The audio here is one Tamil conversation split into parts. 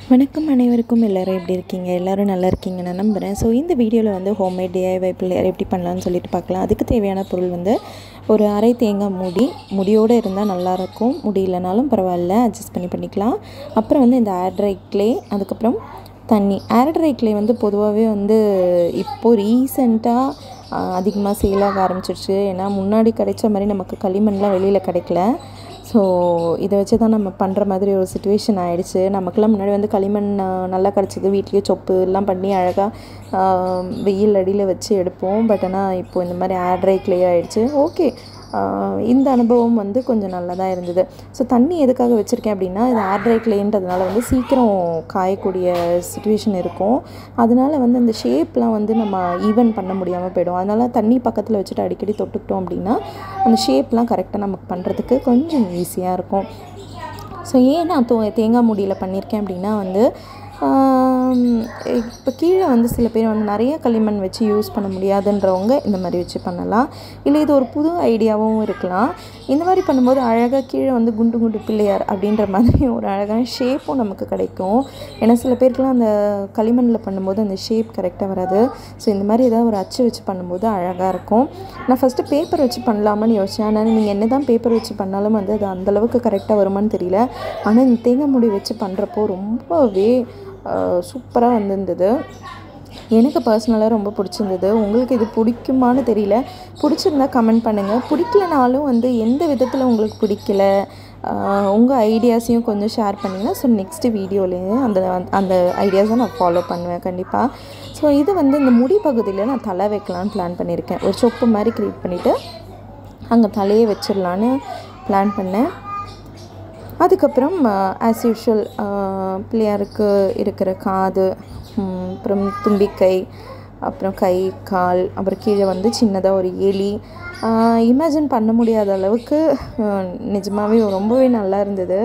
வணக்கம் அனைவருக்கும் எல்லோரும் எப்படி இருக்கீங்க எல்லோரும் நல்லா இருக்கீங்க நான் நம்புகிறேன் ஸோ இந்த வீடியோவில் வந்து ஹோம்மேட் டிஐவை பிள்ளையார் எப்படி பண்ணலாம்னு சொல்லிட்டு பார்க்கலாம் அதுக்கு தேவையான பொருள் வந்து ஒரு அரை தேங்காய் மூடி முடியோடு இருந்தால் நல்லாயிருக்கும் முடியலனாலும் பரவாயில்ல அட்ஜஸ்ட் பண்ணி பண்ணிக்கலாம் அப்புறம் வந்து இந்த ஆட்ரை க்ளே அதுக்கப்புறம் தண்ணி ஆட்ரை க்ளே வந்து பொதுவாகவே வந்து இப்போது ரீசெண்டாக அதிகமாக சேலாக ஆரம்பிச்சிருச்சு ஏன்னா முன்னாடி கிடைச்ச மாதிரி நமக்கு களிமண்லாம் வெளியில் கிடைக்கல ஸோ இதை வச்சு தான் நம்ம பண்ணுற மாதிரி ஒரு சுச்சுவேஷன் ஆகிடுச்சு நமக்கெல்லாம் முன்னாடி வந்து களிமண் நல்லா கிடச்சிது வீட்லேயே சொப்பு எல்லாம் பண்ணி அழகாக வெயில் அடியில் வச்சு எடுப்போம் பட் ஆனால் இப்போது இந்த மாதிரி ஆட்ரை க்ளே ஆகிடுச்சு ஓகே இந்த அனுபவம் வந்து கொஞ்சம் நல்லதாக இருந்தது ஸோ தண்ணி எதுக்காக வச்சுருக்கேன் அப்படின்னா இது ஆட்ரை க்ளேன்றதுனால வந்து சீக்கிரம் காயக்கூடிய சுச்சுவேஷன் இருக்கும் அதனால வந்து அந்த ஷேப்லாம் வந்து நம்ம ஈவன் பண்ண முடியாமல் போயிடும் அதனால் தண்ணி பக்கத்தில் வச்சுட்டு அடிக்கடி தொட்டுக்கிட்டோம் அப்படின்னா அந்த ஷேப்லாம் கரெக்டாக நமக்கு பண்ணுறதுக்கு கொஞ்சம் ஈஸியாக இருக்கும் ஸோ ஏன் நான் தோ தேங்காய் மூடியில் பண்ணியிருக்கேன் அப்படின்னா வந்து இப்போ கீழே வந்து சில பேர் வந்து நிறைய களிமண் வச்சு யூஸ் பண்ண முடியாதுன்றவங்க இந்த மாதிரி வச்சு பண்ணலாம் இல்லை இது ஒரு புது ஐடியாவும் இருக்கலாம் இந்த மாதிரி பண்ணும்போது அழகாக கீழே வந்து குண்டு குண்டு பிள்ளையார் அப்படின்ற மாதிரி ஒரு அழகான ஷேப்பும் நமக்கு கிடைக்கும் ஏன்னா சில பேருக்குலாம் அந்த களிமண்ணில் பண்ணும்போது அந்த ஷேப் கரெக்டாக வராது ஸோ இந்த மாதிரி ஏதாவது ஒரு அச்சு வச்சு பண்ணும்போது அழகாக இருக்கும் நான் ஃபஸ்ட்டு பேப்பர் வச்சு பண்ணலாமான்னு யோசிச்சேன் ஆனால் நீங்கள் என்ன தான் பேப்பர் வச்சு பண்ணாலும் வந்து அது அந்தளவுக்கு கரெக்டாக வருமானு தெரியல ஆனால் இந்த தேங்காய் மூடி வச்சு பண்ணுறப்போ ரொம்பவே சூப்பராக வந்திருந்தது எனக்கு பர்சனலாக ரொம்ப பிடிச்சிருந்தது உங்களுக்கு இது பிடிக்குமான்னு தெரியல பிடிச்சிருந்தா கமெண்ட் பண்ணுங்கள் பிடிக்கலனாலும் வந்து எந்த விதத்தில் உங்களுக்கு பிடிக்கல உங்கள் ஐடியாஸையும் கொஞ்சம் ஷேர் பண்ணிங்கன்னா ஸோ நெக்ஸ்ட்டு வீடியோலேயே அந்த அந்த ஐடியாஸை நான் ஃபாலோ பண்ணுவேன் கண்டிப்பாக ஸோ இது வந்து இந்த முடி பகுதியில் நான் தலை வைக்கலான்னு பிளான் பண்ணியிருக்கேன் ஒரு சொப்பு மாதிரி க்ரியேட் பண்ணிவிட்டு அங்கே தலையை வச்சிடலான்னு பிளான் பண்ணேன் அதுக்கப்புறம் ஆஸ் யூஷுவல் பிள்ளையாருக்கு இருக்கிற காது அப்புறம் தும்பிக்கை அப்புறம் கை கால் அப்புறம் கீழே வந்து சின்னதாக ஒரு எலி இமேஜின் பண்ண முடியாத அளவுக்கு நிஜமாகவே ரொம்பவே நல்லா இருந்தது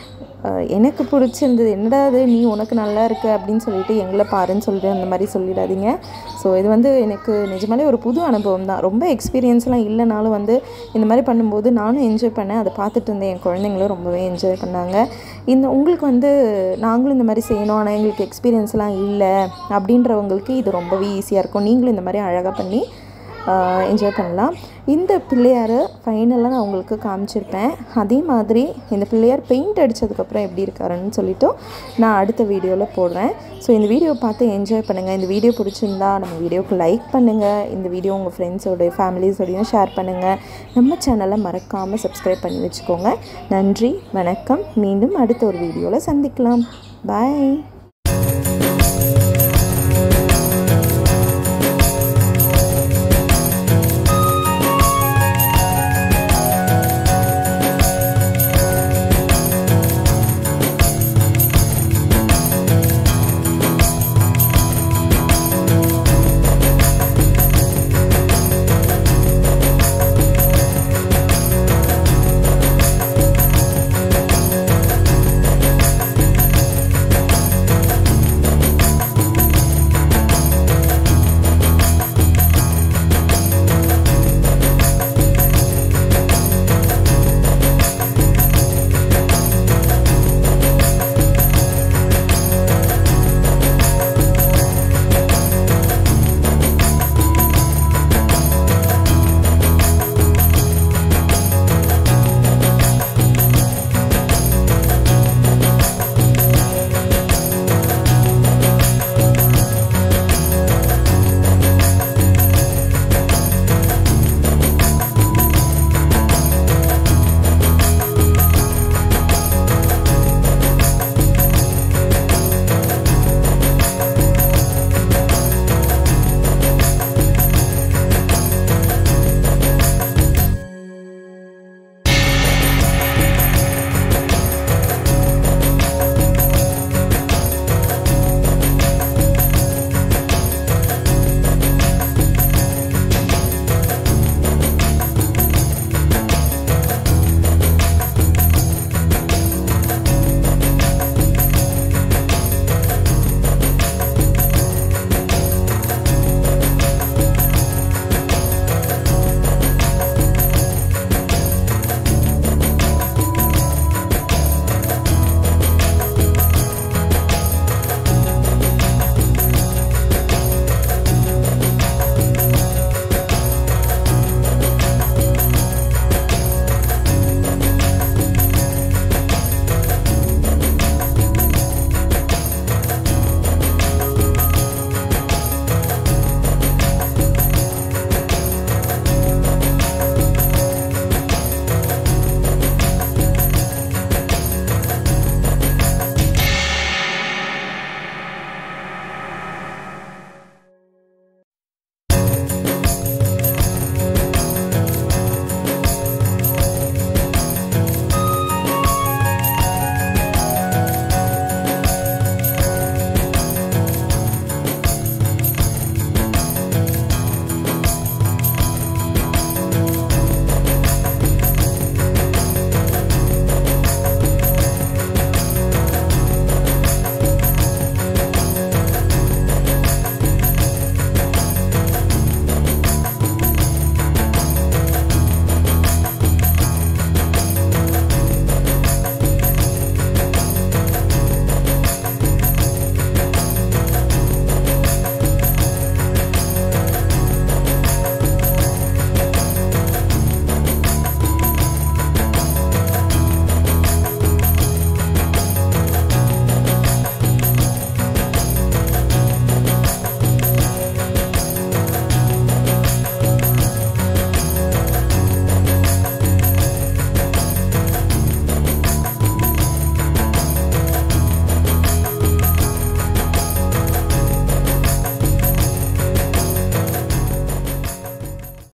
எனக்கு பிடிச்சிருந்தது என்னடா அது நீ உனக்கு நல்லா இருக்க அப்படின்னு சொல்லிட்டு எங்களை பாருன்னு சொல்லிட்டு அந்த மாதிரி சொல்லிடாதீங்க ஸோ இது வந்து எனக்கு நிஜமாலே ஒரு புது அனுபவம் தான் ரொம்ப எக்ஸ்பீரியன்ஸ்லாம் இல்லைனாலும் வந்து இந்த மாதிரி பண்ணும்போது நானும் என்ஜாய் பண்ணேன் அதை பார்த்துட்டு இருந்தேன் என் குழந்தைங்களும் ரொம்பவே என்ஜாய் பண்ணாங்க இந்த உங்களுக்கு வந்து நாங்களும் இந்த மாதிரி செய்யணும் ஆனால் எங்களுக்கு எக்ஸ்பீரியன்ஸ்லாம் இல்லை அப்படின்றவங்களுக்கு இது ரொம்பவே ஈஸியாக இருக்கும் நீங்களும் இந்த மாதிரி அழகாக பண்ணி என்ஜாய் பண்ணலாம் இந்த பிள்ளையார் ஃபைனலாக நான் உங்களுக்கு காமிச்சிருப்பேன் அதே மாதிரி இந்த பிள்ளையார் பெயிண்ட் அடித்ததுக்கப்புறம் எப்படி இருக்காருன்னு சொல்லிவிட்டு நான் அடுத்த வீடியோவில் போடுறேன் ஸோ இந்த வீடியோ பார்த்து என்ஜாய் பண்ணுங்கள் இந்த வீடியோ பிடிச்சிருந்தா நம்ம வீடியோவுக்கு லைக் பண்ணுங்கள் இந்த வீடியோ உங்கள் ஃப்ரெண்ட்ஸோடைய ஃபேமிலிஸோடையும் ஷேர் பண்ணுங்கள் நம்ம சேனலை மறக்காமல் சப்ஸ்கிரைப் பண்ணி வச்சுக்கோங்க நன்றி வணக்கம் மீண்டும் அடுத்த ஒரு வீடியோவில் சந்திக்கலாம் பாய்